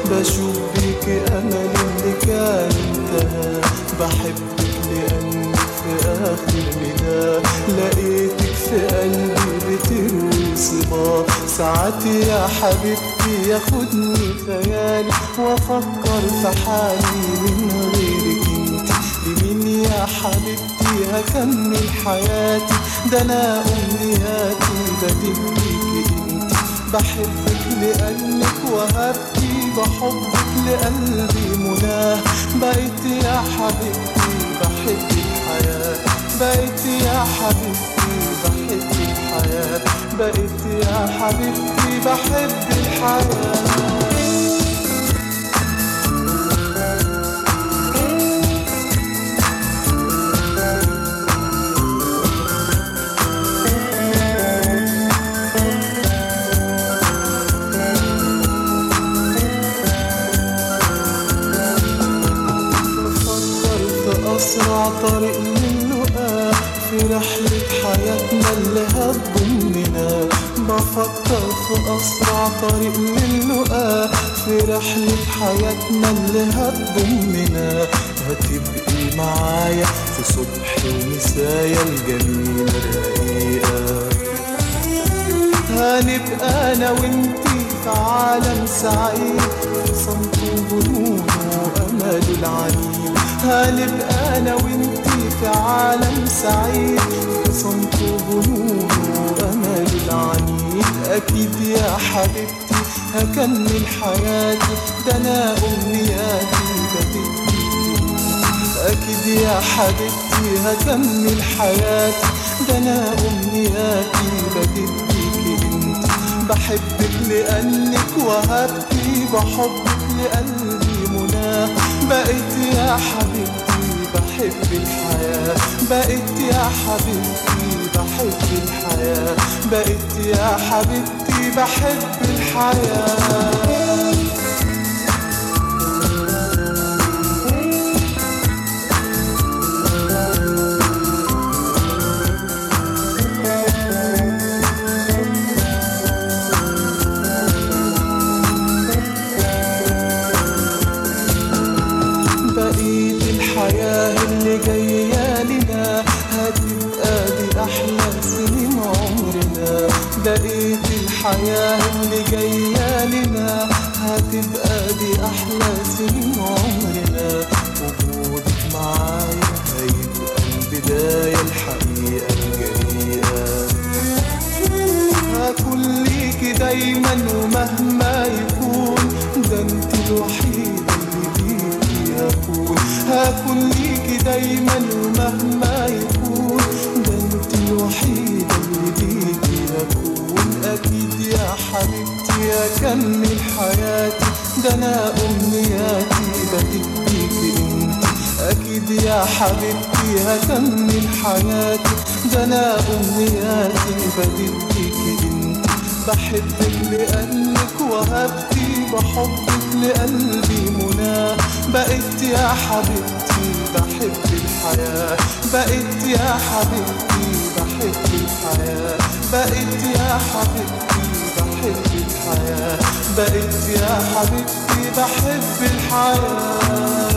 بشوف بيك أمل اللي كان انتهى بحبك لأنك في آخر مدى لقيتك في قلبي بتروي صبا ساعات يا حبيبتي ياخدني خيالي وأفكر في حالي من غيرك انت لمين يا حبيبتي هكمل حياتي ده أنا أمنياتي بديك انت بحبك لأنك وهبتي بحبك لقلبي مناه بقيت يا حبيبتي بحب الحياة بقيت يا حبيبتي بحب الحياة بقيت يا حبيبتي بحب الحياة بفكر في أسرع طريق للقاء في رحلة حياتنا اللي هتضمنا بفكر في أسرع طريق للقاء في رحلة حياتنا اللي هتضمنا هتبقي معايا في صبح ومسايا الجميلة الرقيقة هنبقى انا وانتي في عالم سعيد في صمت وجنون وامل العنيد هنبقى انا وانتي في عالم سعيد في صمت وجنون وامل العنيد اكيد يا حبيبتي هكمل حياتي ده انا امنياتي بديك أكيد يا حبيبتي هكمل حياتي ده أنا أمنياتي بديك أنت بحبك لأنك وهبتي بحبك لقلبي مناه بقيت يا حبيبتي بحب الحياة بقيت يا حبيبتي بحب الحياة بقيت يا حبيبتي بحب الحياة بقيت الحياة اللي جاية لنا هتبقى دي أحلى سنين عمرنا بقيت الحياة اللي جاية لنا هتبقى دي أحلى سنين عمرنا وجودك معايا هيبقى البداية الحقيقة الجريئة هكون ليكي دايما ومهما يكون ده انت الوحيدة اللي ليكي هكون هكون ليكي دايما ومهما يكون ده انت الوحيدة اللي ليكي هكون اكيد يا حبيبتي اكمل حياتي ده انا امنياتي بديك انت اكيد يا حبيبتي هكمل حياتي ده انا امنياتي بديك انت بحبك لانك وهبتي بحبك لقلبي مناه بقيت يا حبيبتي بحب الحياة بقيت يا حبيبتي بحب الحياة بقيت يا حبيبتي بحب الحياة بقيت يا حبيبتي بحب الحياة